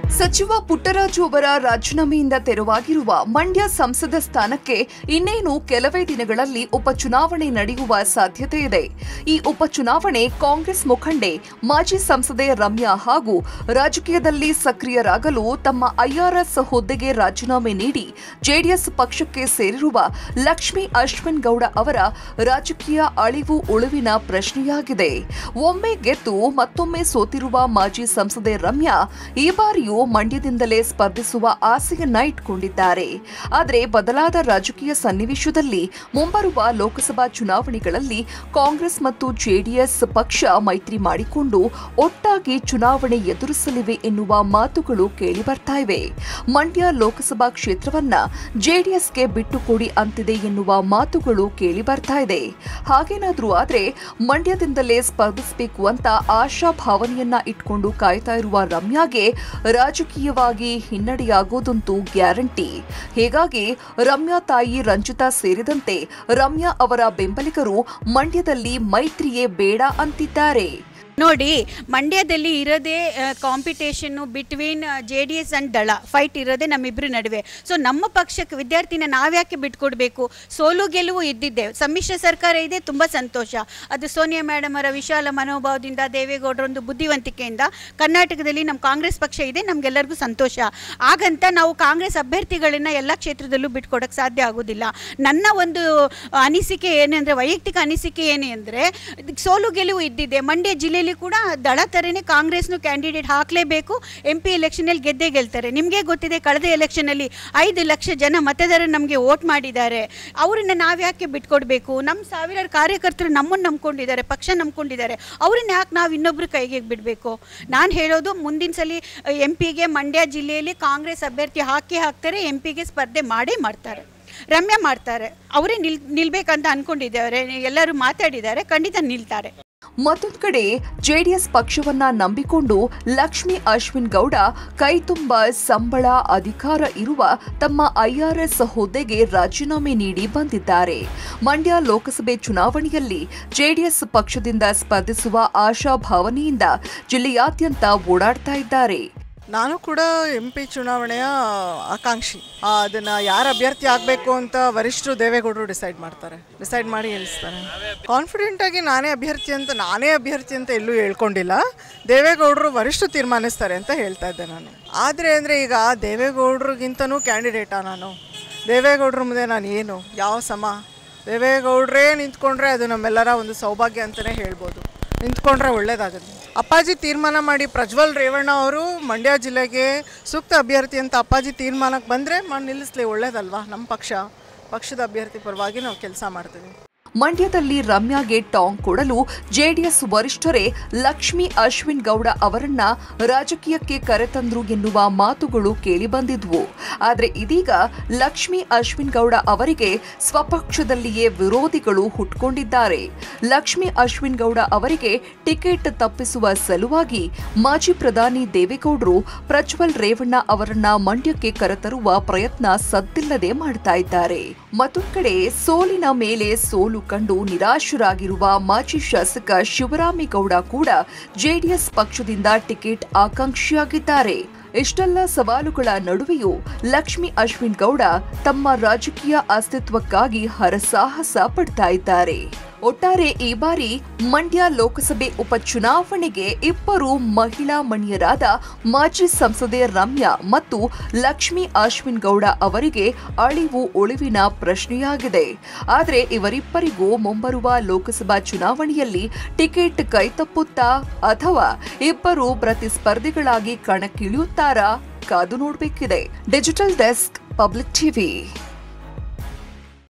ಸಚಿವ ಪುಟ್ಟರಾಜು ಅವರ ರಾಜೀನಾಮೆಯಿಂದ ತೆರವಾಗಿರುವ ಮಂಡ್ಯ ಸಂಸದ ಸ್ಥಾನಕ್ಕೆ ಇನ್ನೇನು ಕೆಲವೇ ದಿನಗಳಲ್ಲಿ ಉಪಚುನಾವಣೆ ನಡೆಯುವ ಸಾಧ್ಯತೆ ಇದೆ ಈ ಉಪಚುನಾವಣೆ ಕಾಂಗ್ರೆಸ್ ಮುಖಂಡೆ ಮಾಜಿ ಸಂಸದೆ ರಮ್ಯಾ ಹಾಗೂ ರಾಜಕೀಯದಲ್ಲಿ ಸಕ್ರಿಯರಾಗಲು ತಮ್ಮ ಐಆರ್ಎಸ್ ಹುದ್ದೆಗೆ ರಾಜೀನಾಮೆ ನೀಡಿ ಜೆಡಿಎಸ್ ಪಕ್ಷಕ್ಕೆ ಸೇರಿರುವ ಲಕ್ಷ್ಮೀ ಅಶ್ವಿನ್ ಗೌಡ ಅವರ ರಾಜಕೀಯ ಅಳಿವು ಉಳಿವಿನ ಪ್ರಶ್ನೆಯಾಗಿದೆ ಒಮ್ಮೆ ಗೆದ್ದು ಮತ್ತೊಮ್ಮೆ ಸೋತಿರುವ ಮಾಜಿ ಸಂಸದೆ ರಮ್ಯಾ ಈ ಬಾರಿಯೂ ಮಂಡ್ಯದಿಂದಲೇ ಸ್ಪರ್ಧಿಸುವ ಆಸೆಯನ್ನ ಇಟ್ಕೊಂಡಿದ್ದಾರೆ ಆದರೆ ಬದಲಾದ ರಾಜಕೀಯ ಸನ್ನಿವೇಶದಲ್ಲಿ ಮುಂಬರುವ ಲೋಕಸಭಾ ಚುನಾವಣೆಗಳಲ್ಲಿ ಕಾಂಗ್ರೆಸ್ ಮತ್ತು ಜೆಡಿಎಸ್ ಪಕ್ಷ ಮೈತ್ರಿ ಮಾಡಿಕೊಂಡು ಒಟ್ಟಾಗಿ ಚುನಾವಣೆ ಎದುರಿಸಲಿವೆ ಎನ್ನುವ ಮಾತುಗಳು ಕೇಳಿಬರ್ತಾ ಇವೆ ಮಂಡ್ಯ ಲೋಕಸಭಾ ಕ್ಷೇತ್ರವನ್ನ ಜೆಡಿಎಸ್ಗೆ ಬಿಟ್ಟುಕೊಡಿ ಅಂತಿದೆ ಎನ್ನುವ ಮಾತುಗಳು ಕೇಳಿಬರ್ತಾ ಇದೆ ಹಾಗೇನಾದ್ರೂ ಆದ್ರೆ ಮಂಡ್ಯದಿಂದಲೇ ಸ್ಪರ್ಧಿಸಬೇಕು ಅಂತ ಆಶಾ ಭಾವನೆಯನ್ನ ಇಟ್ಕೊಂಡು ಕಾಯ್ತಾ ಇರುವ ರಮ್ಯಾಗೆ ರಾಜಕೀಯವಾಗಿ ಹಿನ್ನಡೆಯಾಗೋದಂತೂ ಗ್ಯಾರಂಟಿ ಹೀಗಾಗಿ ರಮ್ಯಾ ತಾಯಿ ರಂಜಿತಾ ಸೇರಿದಂತೆ ರಮ್ಯಾ ಅವರ ಬೆಂಬಲಿಗರು ಮಂಡ್ಯದಲ್ಲಿ ಮೈತ್ರಿಯೇ ಬೇಡ ಅಂತಿದ್ದಾರೆ ನೋಡಿ ಮಂಡ್ಯದಲ್ಲಿ ಇರೋದೇ ಕಾಂಪಿಟೇಷನ್ನು between J D S and ದಳ ಫೈಟ್ ಇರೋದೇ ನಮ್ಮಿಬ್ಬರ ನಡುವೆ ಸೊ ನಮ್ಮ ಪಕ್ಷಕ್ಕೆ ವಿದ್ಯಾರ್ಥಿನ ನಾವ್ಯಾಕೆ ಬಿಟ್ಕೊಡ್ಬೇಕು ಸೋಲು ಗೆಲುವು ಇದ್ದಿದ್ದೆ ಸಮ್ಮಿಶ್ರ ಸರ್ಕಾರ ಇದೆ ತುಂಬ ಸಂತೋಷ ಅದು ಸೋನಿಯಾ ಮೇಡಮ್ ಅವರ ವಿಶಾಲ ಮನೋಭಾವದಿಂದ ದೇವೇಗೌಡರ ಒಂದು ಬುದ್ಧಿವಂತಿಕೆಯಿಂದ ಕರ್ನಾಟಕದಲ್ಲಿ ನಮ್ಮ ಕಾಂಗ್ರೆಸ್ ಪಕ್ಷ ಇದೆ ನಮಗೆಲ್ಲರಿಗೂ ಸಂತೋಷ ಹಾಗಂತ ನಾವು ಕಾಂಗ್ರೆಸ್ ಅಭ್ಯರ್ಥಿಗಳನ್ನ ಎಲ್ಲ ಕ್ಷೇತ್ರದಲ್ಲೂ ಬಿಟ್ಕೊಡಕ್ಕೆ ಸಾಧ್ಯ ಆಗೋದಿಲ್ಲ ನನ್ನ ಒಂದು ಅನಿಸಿಕೆ ಏನಂದರೆ ವೈಯಕ್ತಿಕ ಅನಿಸಿಕೆ ಏನು ಅಂದರೆ ಸೋಲು ಗೆಲುವು ಇದ್ದಿದೆ ಮಂಡ್ಯ ಜಿಲ್ಲೆಯಲ್ಲಿ ಕೂಡ ದಳ ಥರನೇ ಕಾಂಗ್ರೆಸ್ನು ಕ್ಯಾಂಡಿಡೇಟ್ ಹಾಕಲೇಬೇಕು ಎಂ ಪಿ ಎಲೆಕ್ಷನಲ್ಲಿ ಗೆದ್ದೇ ಗೆಲ್ತಾರೆ ನಿಮಗೆ ಗೊತ್ತಿದೆ ಕಳೆದ ಎಲೆಕ್ಷನಲ್ಲಿ ಐದು ಲಕ್ಷ ಜನ ಮತದಾರರು ನಮಗೆ ವೋಟ್ ಮಾಡಿದ್ದಾರೆ ಅವರನ್ನ ನಾವ್ಯಾಕೆ ಬಿಟ್ಕೊಡ್ಬೇಕು ನಮ್ಮ ಸಾವಿರಾರು ಕಾರ್ಯಕರ್ತರು ನಮ್ಮನ್ನು ನಂಬ್ಕೊಂಡಿದ್ದಾರೆ ಪಕ್ಷ ನಂಬ್ಕೊಂಡಿದ್ದಾರೆ ಅವ್ರನ್ನ ಯಾಕೆ ನಾವು ಇನ್ನೊಬ್ರು ಕೈಗೆ ಬಿಡಬೇಕು ನಾನು ಹೇಳೋದು ಮುಂದಿನ ಸಲ ಎಂ ಪಿಗೆ ಮಂಡ್ಯ ಜಿಲ್ಲೆಯಲ್ಲಿ ಕಾಂಗ್ರೆಸ್ ಅಭ್ಯರ್ಥಿ ಹಾಕಿ ಹಾಕ್ತಾರೆ ಎಂ ಪಿಗೆ ಸ್ಪರ್ಧೆ ಮಾಡೇ ಮಾಡ್ತಾರೆ ರಮ್ಯ ಮಾಡ್ತಾರೆ ಅವರೇ ನಿಲ್ ನಿಲ್ಬೇಕಂತ ಅಂದ್ಕೊಂಡಿದ್ದಾರೆ ಎಲ್ಲರೂ ಮಾತಾಡಿದ್ದಾರೆ ಖಂಡಿತ ನಿಲ್ತಾರೆ ಮತ್ತೊಂದು ಕಡೆ ಜೆಡಿಎಸ್ ಪಕ್ಷವನ್ನ ನಂಬಿಕೊಂಡು ಲಕ್ಷ್ಮಿ ಅಶ್ವಿನ್ ಗೌಡ ಕೈತುಂಬ ಸಂಬಳ ಅಧಿಕಾರ ಇರುವ ತಮ್ಮ ಐಆರ್ಎಸ್ ಹುದ್ದೆಗೆ ರಾಜೀನಾಮೆ ನೀಡಿ ಬಂದಿದ್ದಾರೆ ಮಂಡ್ಯ ಲೋಕಸಭೆ ಚುನಾವಣೆಯಲ್ಲಿ ಜೆಡಿಎಸ್ ಪಕ್ಷದಿಂದ ಸ್ಪರ್ಧಿಸುವ ಆಶಾ ಭಾವನೆಯಿಂದ ಜಿಲ್ಲೆಯಾದ್ಯಂತ ಓಡಾಡ್ತಾ ಇದ್ದಾರೆ ನಾನು ಕೂಡ ಎಂ ಪಿ ಚುನಾವಣೆಯ ಆಕಾಂಕ್ಷಿ ಆ, ಅದನ್ನ ಯಾರು ಅಭ್ಯರ್ಥಿ ಆಗಬೇಕು ಅಂತ ವರಿಷ್ಠರು ದೇವೇಗೌಡರು ಡಿಸೈಡ್ ಮಾಡ್ತಾರೆ ಡಿಸೈಡ್ ಮಾಡಿ ಹೇಳಿಸ್ತಾರೆ ಕಾನ್ಫಿಡೆಂಟ್ ಆಗಿ ನಾನೇ ಅಭ್ಯರ್ಥಿ ಅಂತ ನಾನೇ ಅಭ್ಯರ್ಥಿ ಅಂತ ಎಲ್ಲೂ ಹೇಳ್ಕೊಂಡಿಲ್ಲ ದೇವೇಗೌಡರು ವರಿಷ್ಠರು ತೀರ್ಮಾನಿಸ್ತಾರೆ ಅಂತ ಹೇಳ್ತಾ ಇದ್ದೆ ನಾನು ಆದರೆ ಅಂದರೆ ಈಗ ದೇವೇಗೌಡರಿಗಿಂತನೂ ಕ್ಯಾಂಡಿಡೇಟಾ ನಾನು ದೇವೇಗೌಡರ ಮುಂದೆ ನಾನು ಏನು ಯಾವ ಸಮ ದೇವೇಗೌಡರೇ ನಿಂತ್ಕೊಂಡ್ರೆ ಅದು ನಮ್ಮೆಲ್ಲರ ಒಂದು ಸೌಭಾಗ್ಯ ಅಂತಲೇ ಹೇಳ್ಬೋದು ನಿಂತ್ಕೊಂಡ್ರೆ ಒಳ್ಳೇದಾಗುತ್ತೆ ಅಪ್ಪಾಜಿ ತೀರ್ಮಾನ ಮಾಡಿ ಪ್ರಜ್ವಲ್ ರೇವಣ್ಣ ಅವರು ಮಂಡ್ಯ ಜಿಲ್ಲೆಗೆ ಸೂಕ್ತ ಅಭ್ಯರ್ಥಿ ಅಂತ ಅಪ್ಪಾಜಿ ತೀರ್ಮಾನಕ್ಕೆ ಬಂದರೆ ಮಾಡಿ ನಿಲ್ಲಿಸ್ಲಿ ಒಳ್ಳೇದಲ್ವಾ ನಮ್ಮ ಪಕ್ಷ ಪಕ್ಷದ ಅಭ್ಯರ್ಥಿ ಪರವಾಗಿ ನಾವು ಕೆಲಸ ಮಾಡ್ತೀವಿ ಮಂಡ್ಯದಲ್ಲಿ ರಮ್ಯಾಗೆ ಟಾಂಗ್ ಕೊಡಲು ಜೆಡಿಎಸ್ ವರಿಷ್ಠರೇ ಲಕ್ಷ್ಮಿ ಅಶ್ವಿನ್ ಗೌಡ ಅವರನ್ನ ರಾಜಕೀಯಕ್ಕೆ ಕರೆತಂದ್ರು ಎನ್ನುವ ಮಾತುಗಳು ಕೇಳಿಬಂದಿದ್ವು ಆದರೆ ಇದೀಗ ಲಕ್ಷ್ಮಿ ಅಶ್ವಿನ್ ಗೌಡ ಅವರಿಗೆ ಸ್ವಪಕ್ಷದಲ್ಲಿಯೇ ವಿರೋಧಿಗಳು ಹುಟ್ಕೊಂಡಿದ್ದಾರೆ ಲಕ್ಷ್ಮಿ ಅಶ್ವಿನ್ ಗೌಡ ಅವರಿಗೆ ಟಿಕೆಟ್ ತಪ್ಪಿಸುವ ಸಲುವಾಗಿ ಮಾಜಿ ಪ್ರಧಾನಿ ದೇವೇಗೌಡರು ಪ್ರಜ್ವಲ್ ರೇವಣ್ಣ ಅವರನ್ನ ಮಂಡ್ಯಕ್ಕೆ ಕರೆತರುವ ಪ್ರಯತ್ನ ಸದ್ದಿಲ್ಲದೆ ಮಾಡ್ತಾ ಇದ್ದಾರೆ ಮತ್ತೊಂದು ಕಡೆ ಸೋಲಿನ ಮೇಲೆ ಸೋಲು ಕಂಡು ನಿರಾಶರಾಗಿರುವ ಮಾಜಿ ಶಾಸಕ ಶಿವರಾಮೇಗೌಡ ಕೂಡ ಜೆಡಿಎಸ್ ಪಕ್ಷದಿಂದ ಟಿಕೆಟ್ ಆಕಾಂಕ್ಷಿಯಾಗಿದ್ದಾರೆ ಇಷ್ಟೆಲ್ಲ ಸವಾಲುಗಳ ನಡುವೆಯೂ ಲಕ್ಷ್ಮಿ ಅಶ್ವಿನ್ ಗೌಡ ತಮ್ಮ ರಾಜಕೀಯ ಅಸ್ತಿತ್ವಕ್ಕಾಗಿ ಹರಸಾಹಸ ಪಡ್ತಾ ಇದ್ದಾರೆ ಒಟ್ಟಾರೆ ಈ ಬಾರಿ ಮಂಡ್ಯ ಲೋಕಸಭೆ ಉಪಚುನಾವಣೆಗೆ ಇಬ್ಬರು ಮಹಿಳಾ ಮಣಿಯರಾದ ಮಾಜಿ ಸಂಸದೆ ರಮ್ಯಾ ಮತ್ತು ಲಕ್ಷ್ಮಿ ಅಶ್ವಿನ್ ಗೌಡ ಅವರಿಗೆ ಅಳಿವು ಉಳಿವಿನ ಪ್ರಶ್ನೆಯಾಗಿದೆ ಆದರೆ ಇವರಿಬ್ಬರಿಗೂ ಮುಂಬರುವ ಲೋಕಸಭಾ ಚುನಾವಣೆಯಲ್ಲಿ ಟಿಕೆಟ್ ಕೈತಪ್ಪುತ್ತಾ ಅಥವಾ ಇಬ್ಬರು ಪ್ರತಿಸ್ಪರ್ಧಿಗಳಾಗಿ ಕಣಕ್ಕಿಳಿಯುತ್ತಾರಾ ಕಾದು ನೋಡಬೇಕಿದೆ ಡಿಜಿಟಲ್ ಡೆಸ್ಕ್ ಪಬ್ಲಿಕ್ ಟಿವಿ